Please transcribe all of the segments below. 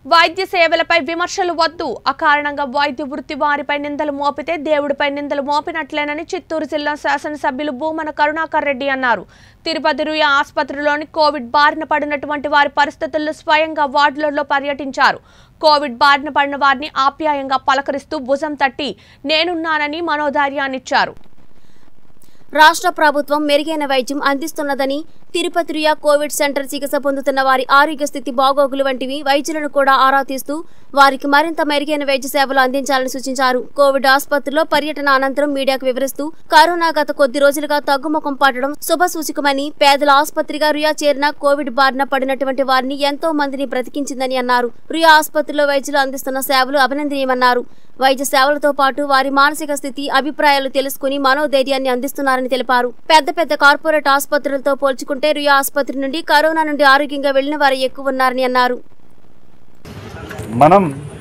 వైద్య సేవలపై విమర్శలు వద్దు అకారణంగా వైద్య వృత్తి వారిపై నిందలు మోపితే దేవుడిపై నిందలు మోపినట్లేనని చిత్తూరు జిల్లా శాసనసభ్యులు భూమన కరుణాకర్ రెడ్డి అన్నారు తిరుపతి రుయా ఆసుపత్రిలోని కోవిడ్ బారిన పడినటువంటి వారి పరిస్థితుల్లో స్వయంగా వార్డులలో పర్యటించారు కోవిడ్ బారిన పడిన వారిని ఆప్యాయంగా పలకరిస్తూ భుజం తట్టి నేనున్నానని మనోధైర్యాన్నిచ్చారు రాష్ట్ర ప్రభుత్వం మెరుగైన వైద్యం అందిస్తున్నదని తిరుపతి రుయా కోవిడ్ సెంటర్ చికిత్స పొందుతున్న వారి ఆరోగ్య స్థితి బాగోగులు వంటివి వైద్యులను కూడా ఆరా తీస్తూ వారికి మరింత మెరుగైన వైద్య సేవలు అందించాలని సూచించారు కోవిడ్ ఆసుపత్రిలో పర్యటన అనంతరం మీడియాకు వివరిస్తూ కరోనా గత కొద్ది రోజులుగా తగ్గుముఖం పట్టడం శుభసూచకమని పేదల ఆసుపత్రిగా రుయా చేరిన కోవిడ్ బారిన పడినటువంటి వారిని ఎంతో మందిని బ్రతికించిందని అన్నారు రుయా ఆసుపత్రిలో వైద్యులు అందిస్తున్న సేవలు అభినందనీయమన్నారు వైద్య సేవలతో పాటు వారి మానసిక స్థితి అభిప్రాయాలు తెలుసుకుని మనోధైర్యాన్ని అందిస్తున్నారని తెలిపారు పెద్ద పెద్ద కార్పొరేట్ ఆసుపత్రులతో పోల్చుకుంటే రుయా ఆసుపత్రి నుండి కరోనా నుండి ఆరోగ్యంగా వెళ్లిన వారు ఎక్కువ ఉన్నారని అన్నారు మనం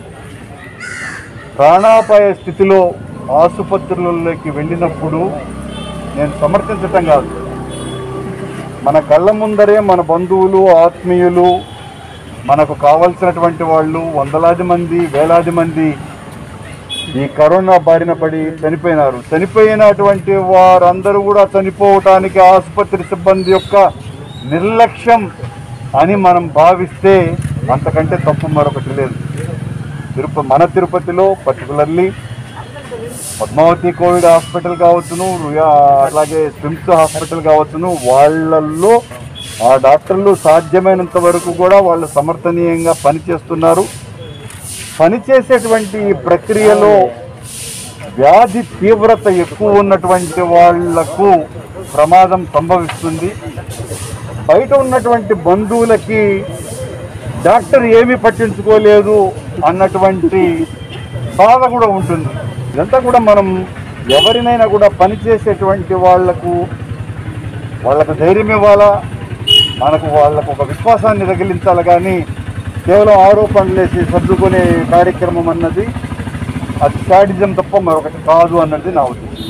ప్రాణాపాయ స్థితిలో ఆసుపత్రులలోకి వెళ్ళినప్పుడు నేను సమర్థించటం కాదు మన కళ్ళ ముందరే మన బంధువులు ఆత్మీయులు మనకు కావలసినటువంటి వాళ్ళు వందలాది మంది వేలాది మంది ఈ కరోనా బారిన పడి చనిపోయినారు చనిపోయినటువంటి వారందరూ కూడా చనిపోవటానికి ఆసుపత్రి సిబ్బంది యొక్క నిర్లక్ష్యం అని మనం భావిస్తే అంతకంటే తప్పు మరొకటి లేదు తిరుపతి మన తిరుపతిలో పర్టికులర్లీ పద్మావతి కోవిడ్ హాస్పిటల్ కావచ్చును రుయా అలాగే స్విమ్స్ హాస్పిటల్ కావచ్చును వాళ్ళల్లో ఆ డాక్టర్లు సాధ్యమైనంత వరకు కూడా వాళ్ళు సమర్థనీయంగా పనిచేస్తున్నారు పనిచేసేటువంటి ఈ ప్రక్రియలో వ్యాధి తీవ్రత ఎక్కువ ఉన్నటువంటి వాళ్లకు ప్రమాదం సంభవిస్తుంది బయట ఉన్నటువంటి బంధువులకి డాక్టర్ ఏమీ పట్టించుకోలేదు అన్నటువంటి బాధ కూడా ఉంటుంది ఇదంతా కూడా మనం ఎవరినైనా కూడా పనిచేసేటువంటి వాళ్లకు వాళ్ళకు ధైర్యం ఇవ్వాలా మనకు వాళ్ళకు ఒక విశ్వాసాన్ని తగిలించాలి కానీ కేవలం ఆరోపణలు వేసి సర్దుకునే కార్యక్రమం అన్నది అది శాడిజం తప్ప మరొకటి కాదు అన్నది నా ఉద్దేశం